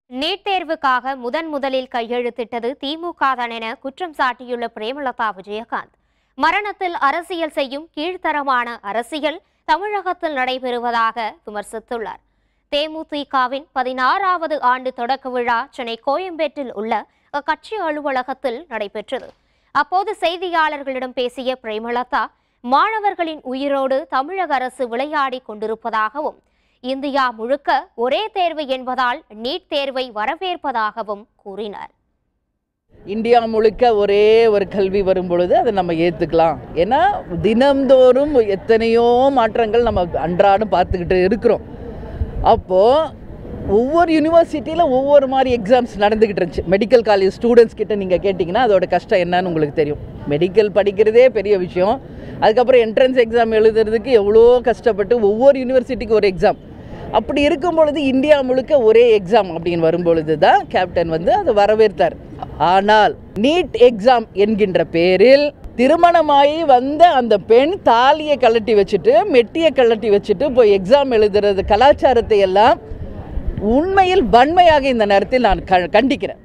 NEET தேர்வுக்காக முதன் முதலில் கையெழுத்திட்டது திமுக தான் என குற்றம் சாட்டியுள்ள பிரேமலதா விஜயகாந்த் மரணத்தில் அரசியல் செய்யும் கீழ்த்தரமான அரசியல் தமிழகத்தில் நடைபெறுவதாக விமர்சித்துள்ளார் தேமுதிகவின் பதினாறாவது ஆண்டு தொடக்க விழா சென்னை கோயம்பேட்டில் உள்ள அக்கட்சி அலுவலகத்தில் நடைபெற்றது அப்போது செய்தியாளர்களிடம் பேசிய பிரேமலதா மாணவர்களின் உயிரோடு தமிழக அரசு விளையாடிக் கொண்டிருப்பதாகவும் இந்தியா முழுக்க ஒரே தேர்வு என்பதால் நீட் தேர்வை வரவேற்பதாகவும் கூறினார் இந்தியா முழுக்க ஒரே ஒரு கல்வி வரும் பொழுது அதை நம்ம ஏற்றுக்கலாம் ஏன்னா தினம்தோறும் எத்தனையோ மாற்றங்கள் நம்ம அன்றாடம் பார்த்துக்கிட்டு இருக்கிறோம் அப்போது ஒவ்வொரு யூனிவர்சிட்டியில் ஒவ்வொரு மாதிரி எக்ஸாம்ஸ் நடந்துக்கிட்டு இருந்துச்சு மெடிக்கல் காலேஜ் ஸ்டூடெண்ட்ஸ் கிட்ட நீங்கள் கேட்டிங்கன்னா அதோட கஷ்டம் என்னன்னு உங்களுக்கு தெரியும் மெடிக்கல் படிக்கிறதே பெரிய விஷயம் அதுக்கப்புறம் என்ட்ரன்ஸ் எக்ஸாம் எழுதுறதுக்கு எவ்வளோ கஷ்டப்பட்டு ஒவ்வொரு யூனிவர்சிட்டிக்கு ஒரு எக்ஸாம் அப்படி இருக்கும் பொழுது இந்தியா முழுக்க ஒரே எக்ஸாம் அப்படின்னு வரும் பொழுது தான் கேப்டன் வந்து அதை வரவேற்றார் ஆனால் நீட் எக்ஸாம் என்கின்ற பேரில் திருமணமாகி வந்த அந்த பெண் தாலியை கழட்டி வச்சுட்டு மெட்டியை கழட்டி வச்சுட்டு போய் எக்ஸாம் எழுதுறது கலாச்சாரத்தை எல்லாம் உண்மையில் வன்மையாக இந்த நேரத்தில் நான் க கண்டிக்கிறேன்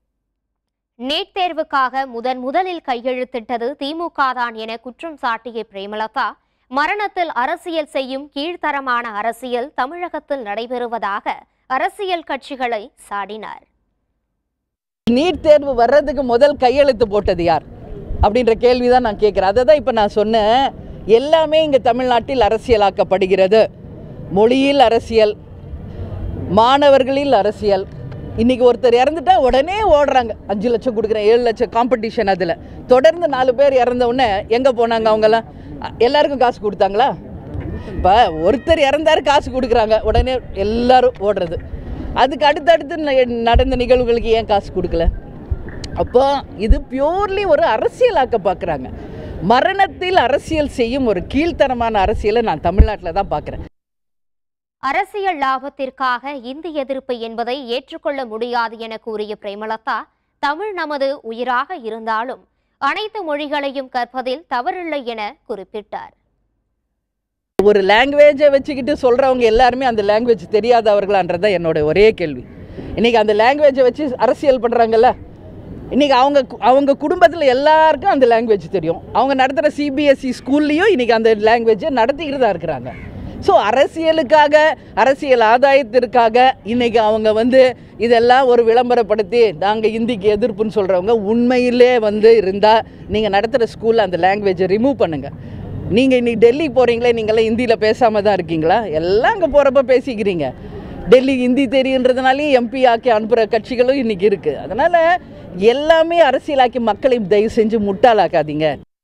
நீட் தேர்வுக்காக முதன் முதலில் கையெழுத்திட்டது திமுக தான் என குற்றம் சாட்டிய பிரேமலதா மரணத்தில் அரசியல் செய்யும் கீழ்த்தரமான அரசியல் தமிழகத்தில் நடைபெறுவதாக அரசியல் கட்சிகளை சாடினார் நீட் தேர்வு வர்றதுக்கு முதல் கையெழுத்து போட்டது யார் அப்படின்ற கேள்வி தான் நான் கேட்குறேன் அதை தான் இப்போ நான் சொன்னேன் எல்லாமே இங்கே தமிழ்நாட்டில் அரசியலாக்கப்படுகிறது மொழியில் அரசியல் மாணவர்களில் அரசியல் இன்னைக்கு ஒருத்தர் இறந்துட்டா உடனே ஓடுறாங்க அஞ்சு லட்சம் கொடுக்குறேன் ஏழு லட்சம் காம்படிஷன் அதில் தொடர்ந்து நாலு பேர் இறந்த உடனே எங்கே போனாங்க அவங்கெல்லாம் அ, எல்லாருக்கும் காசு கொடுத்தாங்களா இப்போ ஒருத்தர் இறந்தாரு காசு கொடுக்குறாங்க உடனே எல்லாரும் ஓடுறது அதுக்கு அடுத்தடுத்து ந- நடந்த நிகழ்வுகளுக்கு ஏன் காசு கொடுக்கல அப்போ இது பியூர்லி ஒரு அரசியலாக்க பார்க்குறாங்க மரணத்தில் அரசியல் செய்யும் ஒரு கீழ்த்தரமான அரசியலை நான் தமிழ்நாட்டில் தான் பார்க்குறேன் அரசியல் லாபத்திற்காக இந்தி எதிர்ப்பு என்பதை ஏற்றுக்கொள்ள முடியாது என கூறிய பிரேமலதா தமிழ் நமது உயிராக இருந்தாலும் அனைத்து மொழிகளையும் கற்பதில் தவறில்லை என குறிப்பிட்டார் ஒரு லாங்குவேஜை வச்சுக்கிட்டு சொல்கிறவங்க எல்லாருமே அந்த லாங்குவேஜ் தெரியாதவர்களான்றது தான் என்னோட ஒரே கேள்வி இன்றைக்கி அந்த லாங்குவேஜை வச்சு அரசியல் பண்ணுறாங்கல்ல இன்றைக்கி அவங்க கு- அவங்க குடும்பத்தில் எல்லாருக்கும் அந்த லாங்குவேஜ் தெரியும் அவங்க நடத்துகிற சிபிஎஸ்சி ஸ்கூல்லையும் இன்றைக்கி அந்த லாங்குவேஜை நடத்திக்கிட்டு தான் இருக்கிறாங்க ஸோ அரசியலுக்காக அரசியல் ஆதாயத்திற்காக இன்றைக்கி அவங்க வந்து இதெல்லாம் ஒரு விளம்பரப்படுத்தி நாங்கள் இந்திக்கு எதிர்ப்புன்னு சொல்கிறவங்க உண்மையிலே வந்து இருந்தால் நீங்கள் நடத்துகிற ஸ்கூலில் அந்த லாங்குவேஜை ரிமூவ் பண்ணுங்கள் நீங்கள் இன்னைக்கு டெல்லி போகிறீங்களே நீங்களாம் ஹிந்தியில் பேசாமல் தான் இருக்கீங்களா எல்லாம் அங்கே போகிறப்ப பேசிக்கிறீங்க டெல்லி ஹிந்தி தெரியுன்றதுனாலையும் எம்பி ஆக்கி அனுப்புகிற கட்சிகளும் இன்றைக்கி இருக்குது அதனால் எல்லாமே அரசியலாக்கி மக்களை தயவு செஞ்சு முட்டாளாக்காதீங்க